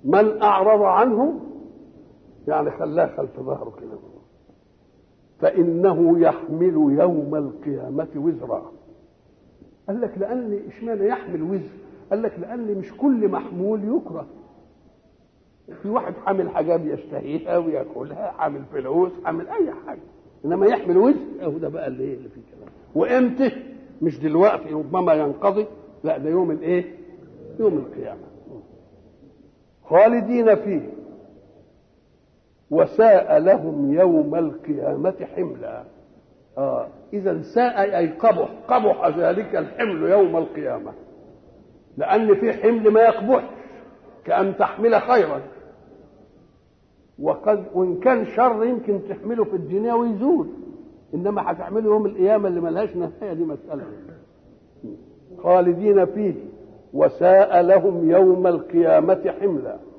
من اعرض عنه يعني خلاه خلف ظهره كده فانه يحمل يوم القيامه وزرا قال لك لان اشمعنى يحمل وزر قال لك لان مش كل محمول يكره في واحد حامل حاجه بيشتهيها وياكلها حامل فلوس حامل اي حاجه انما يحمل وزر اهو ده بقى اللي ايه اللي فيه كلام وامتى مش دلوقتي ربما ينقضي لا ده يوم الايه يوم القيامه خالدين فيه وساء لهم يوم القيامة حملا آه إذا ساء أي قبح قبح ذلك الحمل يوم القيامة لأن في حمل ما يقبحش كأن تحمل خيرا وقد وإن كان شر يمكن تحمله في الدنيا ويزول إنما هتحمله يوم القيامة اللي ملهاش نهاية دي مسألة خالدين فيه وساء لهم يوم القيامة حملا